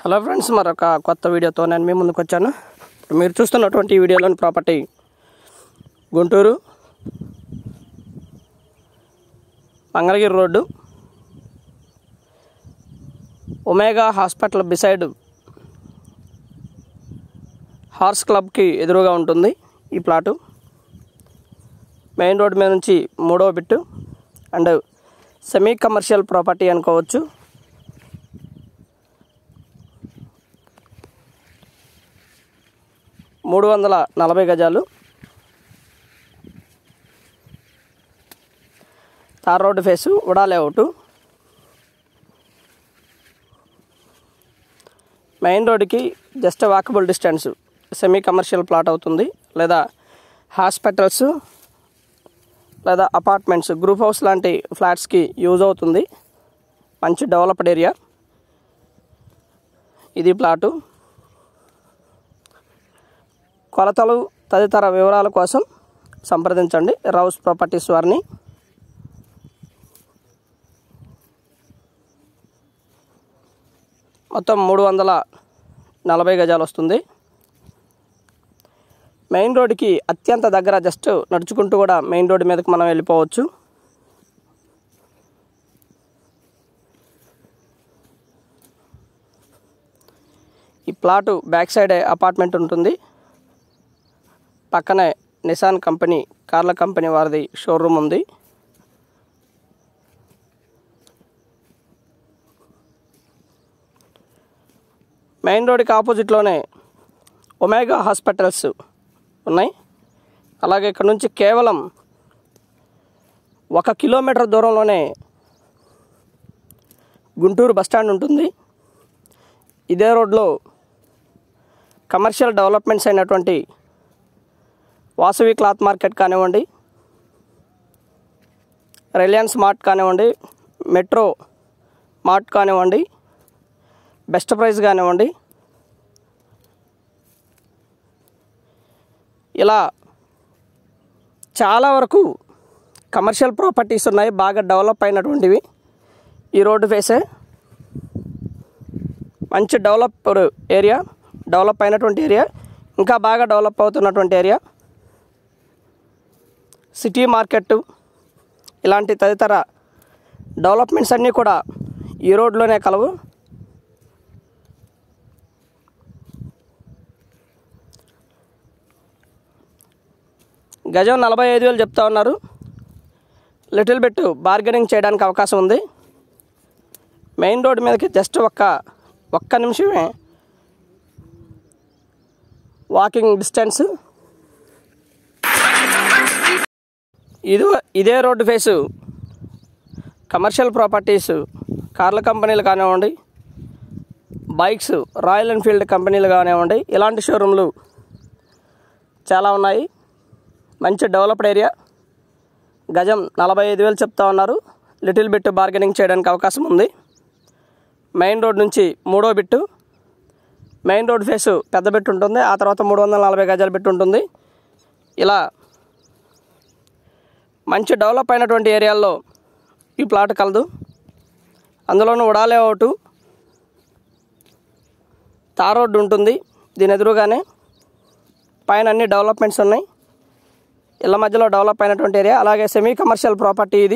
hello friends మరొక కొత్త వీడియోతో నేను మీ ముందుకు వచ్చాను ఇప్పుడు మీరు చూస్తున్నటువంటి ఈ వీడియోలోని property Guntur Mangalagiri road Omega hospital beside horse క్లబ్కి ఎదురుగా ఉంటుంది ఈ ప్లాటు మెయిన్ రోడ్ మీద నుంచి మూడవ bit and semi commercial property అనుకోవచ్చు మూడు వందల నలభై గజాలు tar road face UDA layout main రోడ్డుకి just walkable distance semi commercial plot అవుతుంది లేదా హాస్పిటల్స్ లేదా అపార్ట్మెంట్స్ గ్రూప్ హౌస్ లాంటి ఫ్లాట్స్కి యూజ్ అవుతుంది మంచి డెవలప్డ్ ఏరియా ఇది ప్లాటు కొలతలు తదితర వివరాల కోసం సంప్రదించండి రౌస్ ప్రాపర్టీస్ వారిని మొత్తం మూడు వందల నలభై గజాలు వస్తుంది మెయిన్ రోడ్డుకి అత్యంత దగ్గర జస్ట్ నడుచుకుంటూ కూడా మెయిన్ రోడ్డు మీదకి మనం వెళ్ళిపోవచ్చు ఈ ప్లాటు బ్యాక్ సైడ్ అపార్ట్మెంట్ ఉంటుంది పక్కనే నిసాన్ కంపెనీ కార్ల కంపెనీ వారిది షోరూమ్ ఉంది మెయిన్ రోడ్కి ఆపోజిట్లోనే ఒమేగా హాస్పిటల్స్ ఉన్నాయి అలాగే ఇక్కడ నుంచి కేవలం ఒక కిలోమీటర్ దూరంలోనే గుంటూరు బస్టాండ్ ఉంటుంది ఇదే రోడ్లో కమర్షియల్ డెవలప్మెంట్స్ అయినటువంటి వాసవి క్లాత్ మార్కెట్ కానివ్వండి రిలయన్స్ మార్ట్ కానివ్వండి మెట్రో మార్ట్ కానివ్వండి బెస్ట్ ప్రైస్ కానివ్వండి ఇలా చాలా వరకు కమర్షియల్ ప్రాపర్టీస్ ఉన్నాయి బాగా డెవలప్ అయినటువంటివి ఈ రోడ్డు ఫేసే మంచి డెవలప్డ్ ఏరియా డెవలప్ అయినటువంటి ఏరియా ఇంకా బాగా డెవలప్ అవుతున్నటువంటి ఏరియా సిటీ మార్కెట్ ఇలాంటి తదితర డెవలప్మెంట్స్ అన్నీ కూడా ఈ రోడ్లోనే కలవు గజం నలభై ఐదు వేలు చెప్తా ఉన్నారు లిటిల్ బిట్ బార్గెనింగ్ చేయడానికి అవకాశం ఉంది మెయిన్ రోడ్ మీదకి జస్ట్ ఒక్క ఒక్క నిమిషమే వాకింగ్ డిస్టెన్స్ ఇది ఇదే రోడ్డు ఫేసు కమర్షియల్ ప్రాపర్టీస్ కార్ల కంపెనీలు కానివ్వండి బైక్స్ రాయల్ ఎన్ఫీల్డ్ కంపెనీలు కానివ్వండి ఇలాంటి షోరూమ్లు చాలా ఉన్నాయి మంచి డెవలప్డ్ ఏరియా గజం నలభై ఐదు వేలు చెప్తా ఉన్నారు లిటిల్ బిట్ బార్గెనింగ్ చేయడానికి అవకాశం ఉంది మెయిన్ రోడ్ నుంచి మూడో బిట్టు మెయిన్ రోడ్ ఫేసు పెద్ద బిట్ ఉంటుంది ఆ తర్వాత మూడు వందల నలభై గజాల బిట్ ఉంటుంది ఇలా మంచి డెవలప్ అయినటువంటి ఏరియాల్లో ఈ ప్లాట్ కలదు అందులోనూ ఉడాలే అవుటు తార్ రోడ్డు ఉంటుంది దీని ఎదురుగానే పైన అన్ని డెవలప్మెంట్స్ ఉన్నాయి ఇళ్ళ మధ్యలో డెవలప్ అయినటువంటి ఏరియా అలాగే సెమీ కమర్షియల్ ప్రాపర్టీ ఇది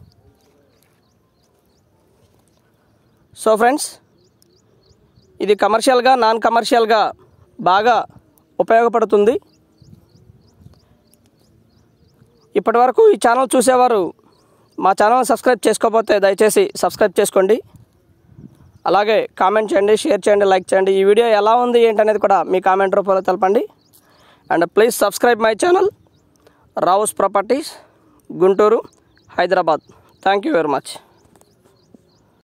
సో ఫ్రెండ్స్ ఇది కమర్షియల్గా నాన్ కమర్షియల్గా బాగా ఉపయోగపడుతుంది ఇప్పటి వరకు ఈ ఛానల్ చూసేవారు మా ఛానల్ సబ్స్క్రైబ్ చేసుకోకపోతే దయచేసి సబ్స్క్రైబ్ చేసుకోండి అలాగే కామెంట్ చేయండి షేర్ చేయండి లైక్ చేయండి ఈ వీడియో ఎలా ఉంది ఏంటనేది కూడా మీ కామెంట్ రూపంలో తెలపండి and please subscribe my channel Rao's properties Guntur Hyderabad thank you very much